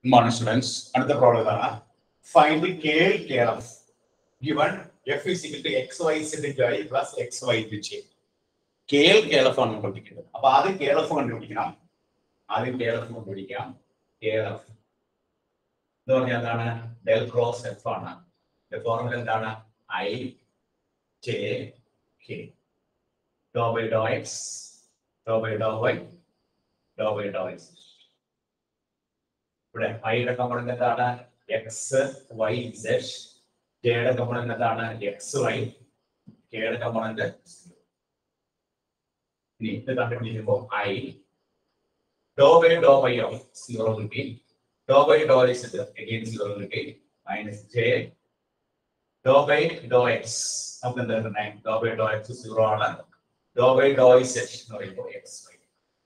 morning students അടുത്ത problem ഇതാണ് find K curl of given F is equal to X Y Z I plus X Y two J curl curl of ആണ് കണ്ടുപിടിക്കേണ്ടത് അപ്പൊ ആദ്യം curl of കണ്ടുപിടിക്കണം ആദ്യം curl of കണ്ടുപിടിക്കാം curl of എന്ന് പറഞ്ഞാൽ എന്താണ് ഡെൽ ക്രോസ് എഫ് ആണ് ഫോർമുല എന്താണ് I J K del by Dr X Dr by Dr Y Dr by Dr X ഇവിടെ ഐയുടെ കമ്പോണന്റ് എന്താണ് എക്സ് വൈ സെഡ് ജെയുടെ കമ്പോണന്റ് എന്താണ് എക്സ് വൈ കെയുടെ കമ്പോണന്റ് ഇനി ഇത് കണ്ടുപിടിക്കുമ്പോൾ I doe by doe by of zero കിട്ടി doe by Dr X again zero കിട്ടി minus J doe by Dr X നമുക്ക് എന്താ കിട്ടുന്നത് doe by Dr X zero ആണ് ഡോ ബൈ ഡോ സെഡ് എന്ന് പറയുമ്പോൾ X Y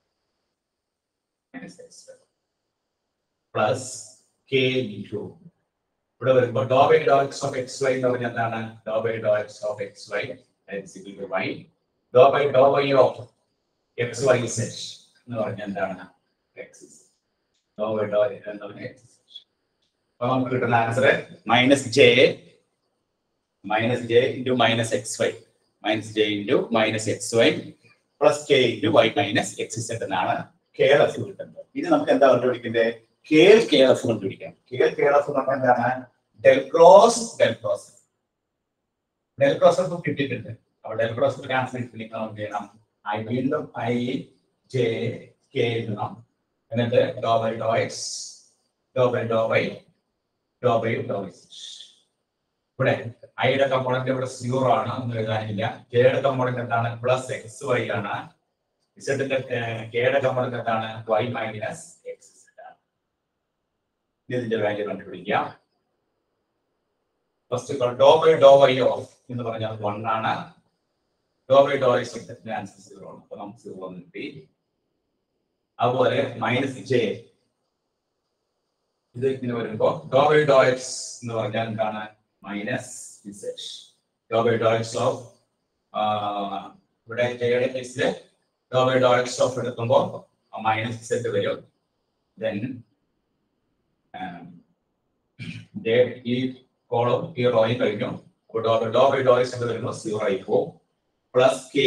minus X Y plus K into ഇവിടെ വരുമ്പോൾ doe by Dr X of X Y എന്ന് പറഞ്ഞാൽ എന്താണ് doe by Dr X of X Y Y Dr by Dr Y of X Y set എന്ന് പറഞ്ഞാൽ എന്താണ് X Dr by ഡോ എന്ന് പറഞ്ഞാൽ എക്സ് അപ്പൊ നമുക്ക് കിട്ടുന്ന answer minus J minus J into minus X Y minus J into minus X Y plus K into Y minus X set എന്നാണ് curl F കിട്ടുന്നത് ഇനി നമുക്ക് എന്താ കണ്ടുപിടിക്കുന്നത് കെയർ കെയർ എഫ് കണ്ടുപിടിക്കാം കെയർ കെയർ എഫ് എന്ന് പറഞ്ഞാൽ എന്താണ് del cross del cross del cross F കിട്ടിയിട്ടുണ്ട് അപ്പൊ ഡെൽ ക്രോസ് ക്യാൻസൽ നിങ്ങൾ എന്ത് ചെയ്യണം ഐ വീണ്ടും ഐ ജെ കെ എഴുതണം എന്നിട്ട് doe by Dr X Dr by Dr Y Dr by Dr X ഇവിടെ ഐയുടെ കമ്പോണന്റ് ഇവിടെ സീറോ ആണ് ഒന്നും എഴുതാനില്ല ജെയുടെ കമ്പോണന്റ് എന്താണ് പ്ലസ് എക്സ് വൈ ആണ് ഇസഡിന്റെ കെയുടെ കമ്പോണന്റ് എന്താണ് വൈ മൈനസ് എക്സ് ആണ് ഇതിന്റെ വാല്യൂ കണ്ടുപിടിക്കാം first doe by Dr Y of എന്ന് പറഞ്ഞാൽ വൺ ആണ് doe by Dr X answer zero ആണ് അപ്പൊ നമുക്ക് സീറോ കിട്ടി അതുപോലെ മൈനസ് ജെ ഇത് ഇങ്ങനെ വരുമ്പോ ഡോ ബൈ ഡോ എക്സ് എന്ന് പറഞ്ഞാൽ എന്താണ് minus Z doe by Dr X of ഇവിടെ ജെയുടെ കേസിൽ doe by Dr X of എടുക്കുമ്പോൾ മൈനസ് ഇസെഡ് വരും ദെൻ ഈ കോളം ഈ റോയിൽ കഴിഞ്ഞു doe by doe by Dr X എന്ന് വരുമ്പോൾ സീറോ ആയി പോകും പ്ലസ് കെ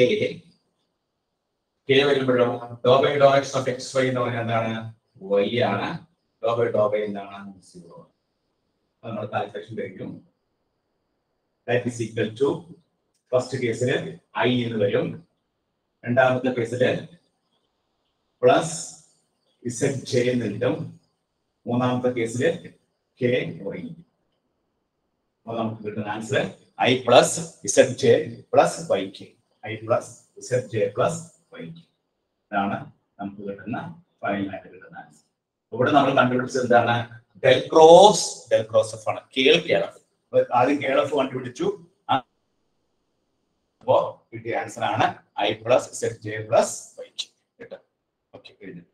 കെ വരുമ്പോഴോ doe by Dr X of X Y എന്ന് പറഞ്ഞാൽ എന്താണ് വൈ ആണ് ഡോ ബൈ ഡോ ബൈ എന്താണ് സീറോ നമ്മൾ കാൽക്കുലേഷൻ കഴിക്കും that is equal to first കേസിൽ ഐ എന്ന് വരും രണ്ടാമത്തെ കേസിൽ പ്ലസ് ഇസഡ് ജെ എന്ന് കിട്ടും മൂന്നാമത്തെ കേസിൽ കെ വൈ അപ്പൊ നമുക്ക് കിട്ടുന്ന answer I plus Z J plus Y K I plus Z J plus Y K ഇതാണ് നമുക്ക് കിട്ടുന്ന ഫൈനലായിട്ട് കിട്ടുന്ന ആൻസർ ഇവിടെ നമ്മൾ കണ്ടുപിടിച്ചത് എന്താണ് del cross del cross F ആണ് കേൾ കെയർ എഫ് ആദ്യം കേൾ എഫ് കണ്ടുപിടിച്ചു അപ്പോ കിട്ടിയ ആൻസർ ആണ് I plus Z J plus Y K കേട്ടോ ഓക്കെ